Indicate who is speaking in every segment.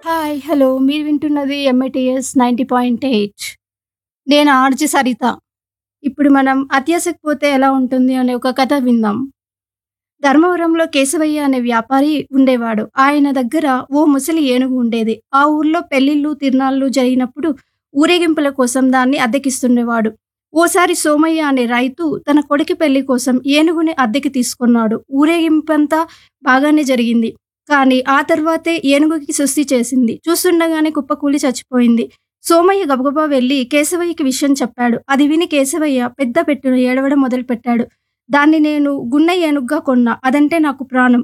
Speaker 1: hi hello మీరు వింటున్నది MITS ninety point eight నేను ఆర్జి సరిత ఇప్పుడు మనం అత్యాశకు పోతే ఎలా ఉంటుంది అనే ఒక కథ విందాం ధర్మవరంలో కేశవయ్య అనే వ్యాపారి ఉండేవాడు ఆయన దగ్గర ఓ ముసలి ఏనుగు ఉండేది ఆ ఊర్లో పెళ్లిళ్ళు తిరునాళ్ళు జరిగినప్పుడు ఊరేగింపుల కోసం దాన్ని అద్దెకిస్తుండేవాడు ఓసారి సోమయ్య అనే రైతు తన కొడుకు పెళ్లి కోసం ఏనుగుని అద్దెకి తీసుకున్నాడు ఊరేగింపంతా బాగానే జరిగింది కానీ ఆ తర్వాతే ఏనుగుకి సుస్థి చేసింది చూస్తుండగానే కుప్పకూలి చచ్చిపోయింది సోమయ్య గబగబా వెళ్ళి కేశవయ్యకి విషయం చెప్పాడు అది విని కేశవయ్య పెద్ద పెట్టును ఏడవడం మొదలుపెట్టాడు దాన్ని నేను గున్న ఏనుగ్గా కొన్నా అదంటే నాకు ప్రాణం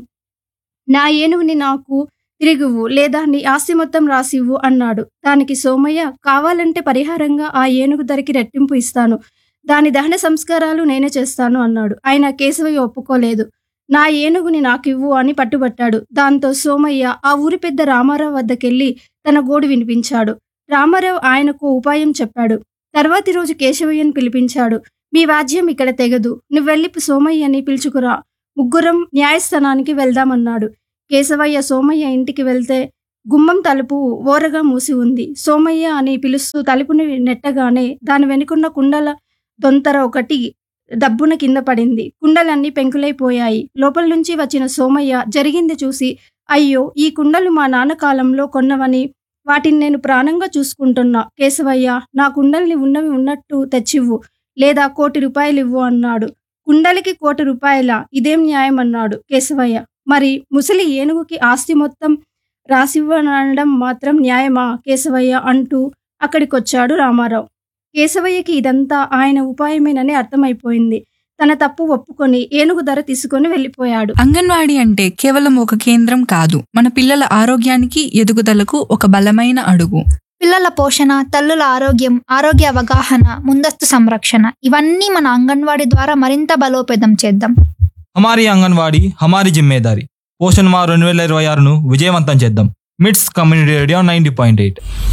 Speaker 1: నా ఏనుగుని నాకు తిరిగివ్వు లేదా నీ ఆస్తి మొత్తం రాసివ్వు అన్నాడు దానికి సోమయ్య కావాలంటే పరిహారంగా ఆ ఏనుగు ధరకి రెట్టింపు ఇస్తాను దాని దహన సంస్కారాలు నేనే చేస్తాను అన్నాడు ఆయన కేశవయ్య ఒప్పుకోలేదు నా ఏనుగుని నాకివ్వు అని పట్టుబట్టాడు దాంతో సోమయ్య ఆ ఊరి పెద్ద రామారావు వద్దకెళ్ళి తన గోడు వినిపించాడు రామారావు ఆయనకు ఉపాయం చెప్పాడు తర్వాతి రోజు కేశవయ్యను పిలిపించాడు మీ వాద్యం ఇక్కడ తెగదు నువ్వెళ్ళి సోమయ్యని పిలుచుకురా ముగ్గురం న్యాయస్థానానికి వెళ్దామన్నాడు కేశవయ్య సోమయ్య ఇంటికి వెళ్తే గుమ్మం తలుపు ఓరగా మూసి ఉంది సోమయ్య అని పిలుస్తూ తలుపుని నెట్టగానే దాని వెనుకున్న కుండల దొంతర ఒకటి దబ్బున కింద పడింది కుండలన్నీ పెంకులైపోయాయి లోపల నుంచి వచ్చిన సోమయ్య జరిగింది చూసి అయ్యో ఈ కుండలు మా నాన్న కాలంలో కొన్నవని వాటిని నేను ప్రాణంగా చూసుకుంటున్నా కేశవయ్య నా కుండల్ని ఉన్నవి ఉన్నట్టు తెచ్చివ్వు లేదా కోటి రూపాయలు ఇవ్వు అన్నాడు కుండలికి కోటి రూపాయల ఇదేం న్యాయం అన్నాడు కేశవయ్య మరి ముసలి ఏనుగుకి ఆస్తి మొత్తం రాసివ్వనడం మాత్రం న్యాయమా కేశవయ్య అంటూ అక్కడికొచ్చాడు రామారావు కేశవయ్యకి ఇదంతా ఆయన ఉపాయమేనని అర్థమైపోయింది తన తప్పు ఒప్పుకొని ఏనుగు ధర తీసుకొని వెళ్ళిపోయాడు
Speaker 2: అంగన్వాడీ అంటే కేవలం ఒక కేంద్రం కాదు మన పిల్లల ఆరోగ్యానికి ఎదుగుదలకు ఒక బలమైన అడుగు
Speaker 3: పిల్లల పోషణ తల్లుల ఆరోగ్యం ఆరోగ్య అవగాహన ముందస్తు సంరక్షణ ఇవన్నీ మన అంగన్వాడీ ద్వారా మరింత బలోపేతం చేద్దాం
Speaker 4: హమారీ అంగన్వాడీ హమారీ జిమ్మేదారి పోషణ్ మా రెండు వేల ఇరవై ఆరును విజయవంతం చేద్దాం MITS community radio ninety point eight